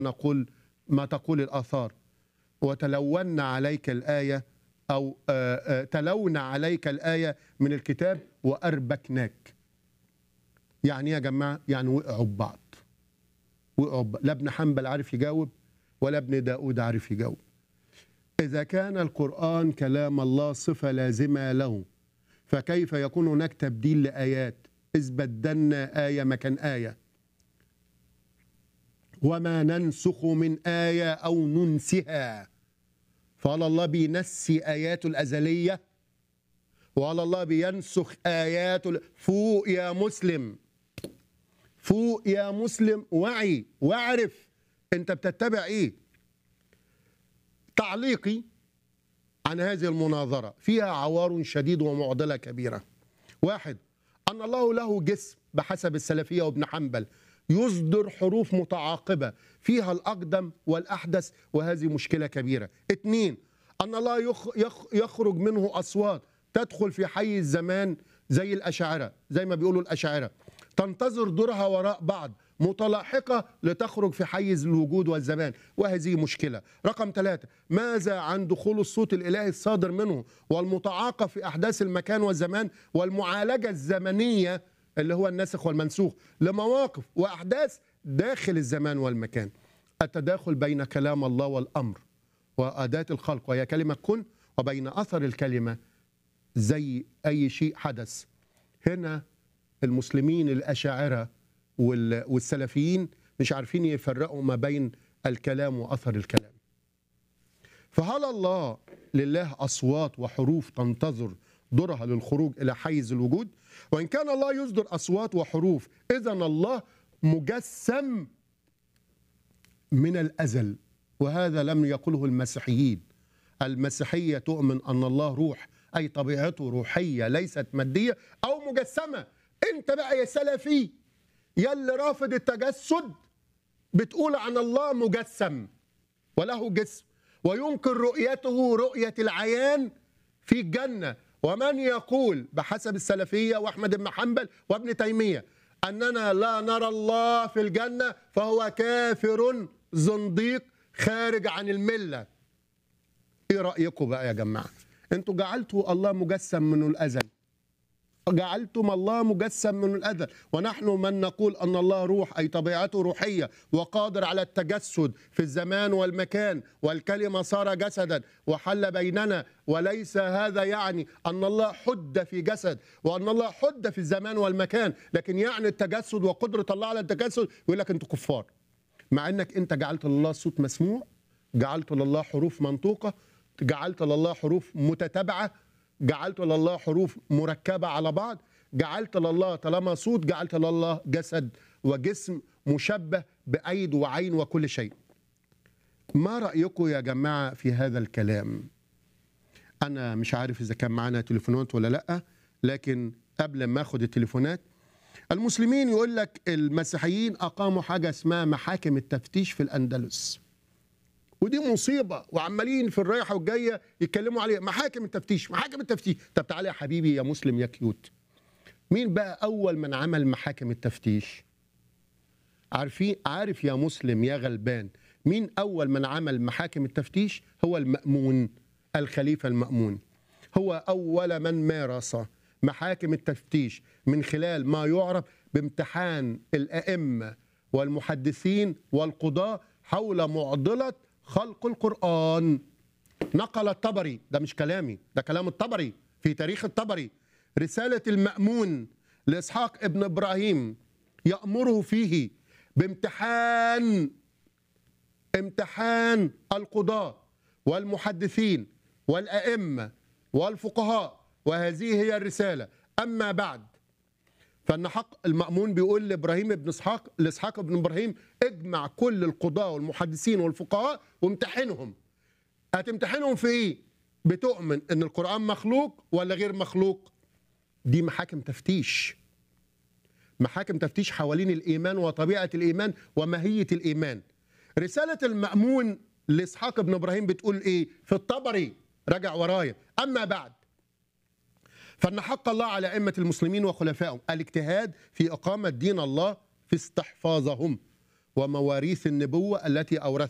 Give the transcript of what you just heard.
نقول ما تقول الآثار وتلون عليك الآية أو آه، آه، تلون عليك الآية من الكتاب وأربكناك يعني إيه يا جماعة يعني وقعوا ببعض وقعوا ببعض. لا ابن حنبل عارف يجاوب ولا ابن داود عارف يجاوب إذا كان القرآن كلام الله صفة لازمة له فكيف يكون هناك تبديل لآيات إذ بدلنا آية مكان آية وما ننسخ من آية أو ننسها فقال الله بينسي آياته الأزلية وقال الله بينسخ آياته ال- فوق يا مسلم فوق يا مسلم وعي واعرف انت بتتبع ايه تعليقي عن هذه المناظرة فيها عوار شديد ومعضلة كبيرة واحد أن الله له جسم بحسب السلفية وابن حنبل يصدر حروف متعاقبة فيها الأقدم والأحدث وهذه مشكلة كبيرة اثنين أن الله يخ يخ يخرج منه أصوات تدخل في حي الزمان زي الأشاعرة زي ما بيقولوا الأشاعرة تنتظر دورها وراء بعض متلاحقة لتخرج في حيز الوجود والزمان وهذه مشكلة رقم ثلاثة ماذا عن دخول الصوت الإلهي الصادر منه والمتعاقب في أحداث المكان والزمان والمعالجة الزمنية اللي هو الناسخ والمنسوخ لمواقف وأحداث داخل الزمان والمكان التداخل بين كلام الله والأمر وأداة الخلق وهي كلمة كن وبين أثر الكلمة زي أي شيء حدث هنا المسلمين الأشاعرة وال- والسلفيين مش عارفين يفرقوا ما بين الكلام وأثر الكلام فهل الله لله أصوات وحروف تنتظر دورها للخروج إلى حيز الوجود وإن كان الله يصدر أصوات وحروف إذا الله مجسم من الأزل وهذا لم يقله المسيحيين المسيحية تؤمن أن الله روح أي طبيعته روحية ليست مادية أو مجسمة أنت بقى يا سلفي يلي رافض التجسد بتقول عن الله مجسم وله جسم ويمكن رؤيته رؤية العيان في الجنة ومن يقول بحسب السلفية وأحمد بن حنبل وابن تيمية أننا لا نرى الله في الجنة فهو كافر زنديق خارج عن الملة ايه رأيكم بقى يا جماعة انتوا جعلتوا الله مجسم من الأزل جعلتم الله مجسم من الأزل ونحن من نقول أن الله روح أي طبيعته روحية وقادر على التجسد في الزمان والمكان والكلمة صار جسدا وحل بيننا وليس هذا يعني أن الله حد في جسد وأن الله حد في الزمان والمكان لكن يعني التجسد وقدرة الله على التجسد يقول لك أنتوا كفار مع أنك أنت جعلت لله صوت مسموع جعلت لله حروف منطوقة جعلت لله حروف متتابعة جعلت لله حروف مركبة على بعض جعلت لله طالما صوت جعلت لله جسد وجسم مشبه بأيد وعين وكل شيء ما رأيكم يا جماعة في هذا الكلام أنا مش عارف إذا كان معانا تليفونات ولا لأ لكن قبل ما أخد التليفونات المسلمين يقول لك المسيحيين أقاموا حاجة اسمها محاكم التفتيش في الأندلس ودي مصيبه وعمالين في الرايحه والجايه يتكلموا عليها محاكم التفتيش محاكم التفتيش طب تعالى يا حبيبي يا مسلم يا كيوت مين بقى اول من عمل محاكم التفتيش عارفين عارف يا مسلم يا غلبان مين اول من عمل محاكم التفتيش هو المأمون الخليفه المأمون هو اول من مارس محاكم التفتيش من خلال ما يعرف بامتحان الائمه والمحدثين والقضاه حول معضله خلق القرآن نقل الطبري ده مش كلامي ده كلام الطبري في تاريخ الطبري رسالة المأمون لإسحاق ابن إبراهيم يأمره فيه بامتحان امتحان القضاة والمحدثين والأئمة والفقهاء وهذه هي الرسالة أما بعد فان حق المأمون بيقول لابراهيم ابن اسحاق لاسحاق ابن ابراهيم اجمع كل القضاة والمحدثين والفقهاء وامتحنهم هتمتحنهم في ايه؟ بتؤمن ان القرآن مخلوق ولا غير مخلوق؟ دي محاكم تفتيش محاكم تفتيش حوالين الايمان وطبيعة الايمان وماهية الايمان رسالة المأمون لاسحاق ابن ابراهيم بتقول ايه؟ في الطبري رجع ورايا اما بعد فان حق الله على ائمه المسلمين وخلفائهم الاجتهاد في اقامه دين الله في استحفاظهم ومواريث النبوة التي أورثها